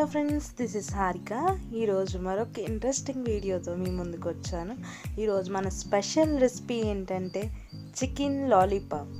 friends this is Harika ఈరోజు మరొక interesting వీడియోతో మీ ముందుకు వచ్చాను ఈరోజు మన స్పెషల్ రెసిపీ ఏంటంటే చికెన్ లాలీపాప్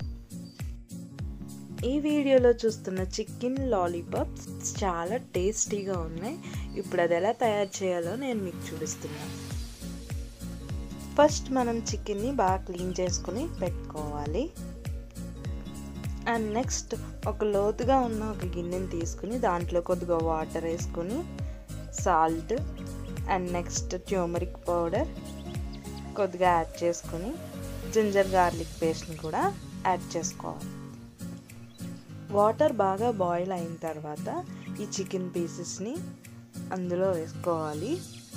ఈ వీడియోలో చూస్తున్న చికెన్ లాలీపాప్స్ చాలా టేస్టీగా ఉన్నాయి ఇప్పుడు అది ఎలా తయారు చేయాలో నేను మీకు చూపిస్తున్నాను ఫస్ట్ మనం చికెన్ని బాగా క్లీన్ చేసుకుని పెట్టుకోవాలి అండ్ నెక్స్ట్ ఒక లోతుగా ఉన్న ఒక గిన్నెని తీసుకుని దాంట్లో కొద్దిగా వాటర్ వేసుకుని salt and next turmeric powder కొద్దిగా యాడ్ చేసుకుని జింజర్ గార్లిక్ పేస్ట్ని కూడా యాడ్ చేసుకోవాలి వాటర్ బాగా బాయిల్ అయిన తర్వాత ఈ చికెన్ పీసెస్ని అందులో వేసుకోవాలి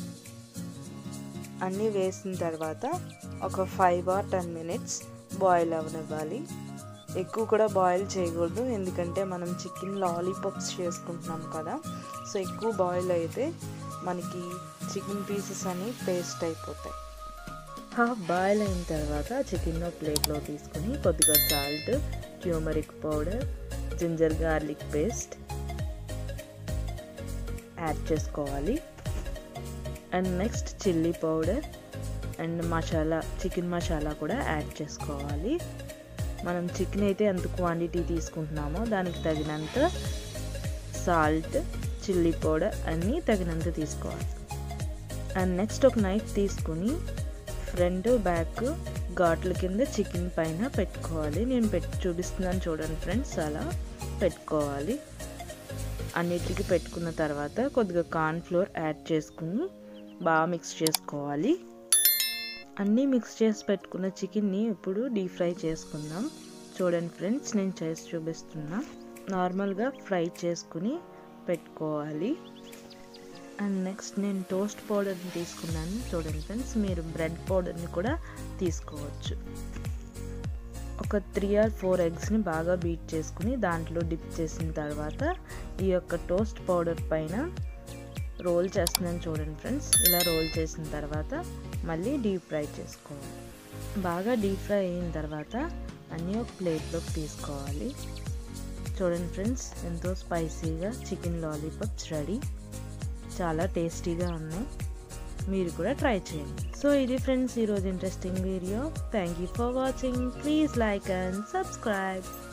అన్నీ వేసిన తర్వాత ఒక five or ten minutes boil అవనివ్వాలి ఎక్కువ కూడా బాయిల్ చేయకూడదు ఎందుకంటే మనం చికెన్ లాలీపాప్స్ చేసుకుంటున్నాం కదా సో ఎక్కువ బాయిల్ అయితే మనకి చికెన్ పీసెస్ అని పేస్ట్ అయిపోతాయి హాఫ్ బాయిల్ అయిన తర్వాత చికెన్ ప్లేట్లో తీసుకుని కొద్దిగా salt turmeric powder ginger garlic paste add చేసుకోవాలి and next chilli powder and masala chicken masala కూడా యాడ్ చేసుకోవాలి మనం చికెన్ అయితే ఎంత క్వాంటిటీ తీసుకుంటున్నామో దానికి తగినంత సాల్ట్ చిల్లీ పౌడర్ అన్నీ తగినంత తీసుకోవాలి అండ్ నెక్స్ట్ ఒక నైఫ్ తీసుకుని ఫ్రంట్ బ్యాక్ ఘాట్ల కింద చికెన్ పైన పెట్టుకోవాలి నేను పెట్టి చూపిస్తున్నాను చూడండి ఫ్రెండ్స్ అలా పెట్టుకోవాలి అన్నిటికీ పెట్టుకున్న తర్వాత కొద్దిగా కార్న్ ఫ్లోర్ యాడ్ చేసుకుని బాగా మిక్స్ చేసుకోవాలి అన్నీ మిక్స్ చేసి పెట్టుకున్న చికెన్ని ఇప్పుడు డీప్ ఫ్రై చేసుకుందాం చూడండి ఫ్రెండ్స్ నేను చేసి చూపిస్తున్నా నార్మల్గా ఫ్రై చేసుకుని పెట్టుకోవాలి అండ్ నెక్స్ట్ నేను టోస్ట్ పౌడర్ని తీసుకున్నాను చూడండి ఫ్రెండ్స్ మీరు బ్రెడ్ పౌడర్ని కూడా తీసుకోవచ్చు ఒక త్రీ ఆర్ ఫోర్ ఎగ్స్ని బాగా బీట్ చేసుకుని దాంట్లో డిప్ చేసిన తర్వాత ఈ యొక్క టోస్ట్ పౌడర్ పైన రోల్ చేస్తున్నాను చూడండి ఫ్రెండ్స్ ఇలా రోల్ చేసిన తర్వాత మళ్ళీ డీప్ ఫ్రై చేసుకోవాలి బాగా డీప్ ఫ్రై అయిన తర్వాత అన్నీ ఒక ప్లేట్లోకి తీసుకోవాలి చూడండి ఫ్రెండ్స్ ఎంతో స్పైసీగా చికెన్ లాలీపాప్స్ రెడీ చాలా టేస్టీగా ఉన్నాయి మీరు కూడా ట్రై చేయండి సో ఇది ఫ్రెండ్స్ ఈరోజు interesting video thank you for watching please like and subscribe